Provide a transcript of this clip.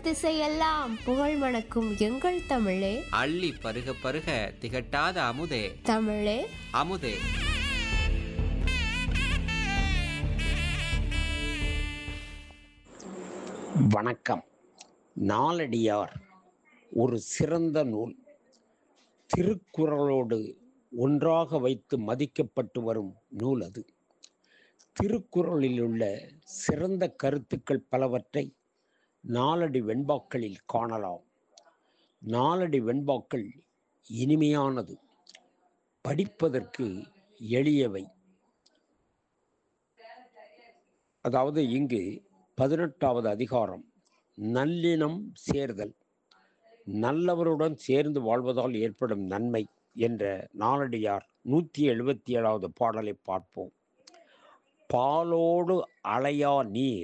திசையெல்லாம் புகழ் மணக்கும் எங்கள் தமிழே அள்ளி பருக பருக திகட்டாத அமுதே தமிழே அமுதே வணக்கம் நாலடியார் ஒரு சிறந்த நூல் திருக்குறளோடு ஒன்றாக வைத்து மதிக்கப்பட்டு வரும் நூல் அது திருக்குறளில் உள்ள சிறந்த கருத்துக்கள் பலவற்றை நாலடி வெண்பாக்களில் காணலாம் நாலடி வெண்பாக்கள் இனிமையானது படிப்பதற்கு எளியவை அதாவது இங்கு பதினெட்டாவது அதிகாரம் நல்லினம் சேர்தல் நல்லவருடன் சேர்ந்து வாழ்வதால் ஏற்படும் நன்மை என்ற நாலடியார் நூற்றி எழுபத்தி ஏழாவது பாடலை பார்ப்போம் பாலோடு அலையா நீர்